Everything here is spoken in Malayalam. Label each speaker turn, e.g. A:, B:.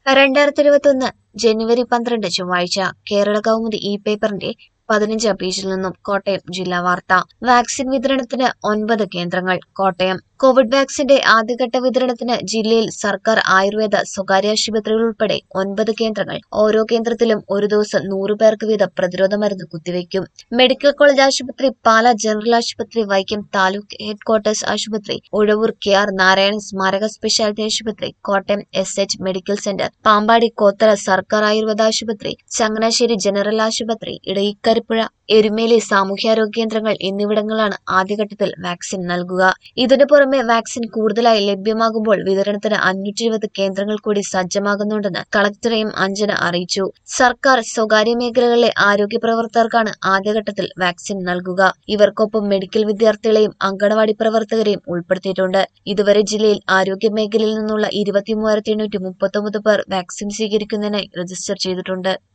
A: രണ്ടായിരത്തി ഇരുപത്തൊന്ന് ജനുവരി പന്ത്രണ്ട് ചൊവ്വാഴ്ച കേരള കൗമുദി ഇ പേപ്പറിന്റെ പതിനഞ്ചാം പേജിൽ നിന്നും കോട്ടയം ജില്ലാ വാർത്ത വാക്സിൻ വിതരണത്തിന് ഒൻപത് കേന്ദ്രങ്ങൾ കോട്ടയം കോവിഡ് വാക്സിന്റെ ആദ്യഘട്ട വിതരണത്തിന് ജില്ലയിൽ സർക്കാർ ആയുർവേദ സ്വകാര്യ ആശുപത്രികൾ ഉൾപ്പെടെ ഒൻപത് കേന്ദ്രങ്ങൾ ഓരോ കേന്ദ്രത്തിലും ഒരു ദിവസം നൂറ് പേർക്ക് വീതം പ്രതിരോധ മരുന്ന് കുത്തിവയ്ക്കും മെഡിക്കൽ കോളേജ് ആശുപത്രി പാല ജനറൽ ആശുപത്രി വൈക്കം താലൂക്ക് ഹെഡ്ക്വാർട്ടേഴ്സ് ആശുപത്രി ഉഴവൂർ കെ ആർ നാരായണൻ സ്മാരക സ്പെഷ്യാലിറ്റി ആശുപത്രി Kottayam S H medical centre Pampady Kothala സർക്കാർ ആയുർവേദ ആശുപത്രി ചങ്ങനാശ്ശേരി ജനറൽ ആശുപത്രി ഇടയിക്കരിപ്പുഴ എരുമേലി സാമൂഹ്യാരോഗ്യ കേന്ദ്രങ്ങൾ എന്നിവിടങ്ങളാണ് ആദ്യഘട്ടത്തിൽ വാക്സിൻ നൽകുക ഇതിനു പുറമെ വാക്സിൻ കൂടുതലായി ലഭ്യമാകുമ്പോൾ വിതരണത്തിന് അഞ്ഞൂറ്റി ഇരുപത് കേന്ദ്രങ്ങൾ കൂടി സജ്ജമാകുന്നുണ്ടെന്ന് കളക്ടറേയും അഞ്ജന അറിയിച്ചു സർക്കാർ സ്വകാര്യ മേഖലകളിലെ ആരോഗ്യ പ്രവർത്തകർക്കാണ് ആദ്യഘട്ടത്തിൽ വാക്സിൻ നൽകുക ഇവർക്കൊപ്പം മെഡിക്കൽ വിദ്യാർത്ഥികളെയും അങ്കണവാടി പ്രവർത്തകരെയും ഉൾപ്പെടുത്തിയിട്ടുണ്ട് ഇതുവരെ ജില്ലയിൽ ആരോഗ്യ മേഖലയിൽ നിന്നുള്ള ഇരുപത്തി മൂവായിരത്തി എണ്ണൂറ്റി മുപ്പത്തൊമ്പത് പേർ വാക്സിൻ സ്വീകരിക്കുന്നതിനായി രജിസ്റ്റർ ചെയ്തിട്ടുണ്ട്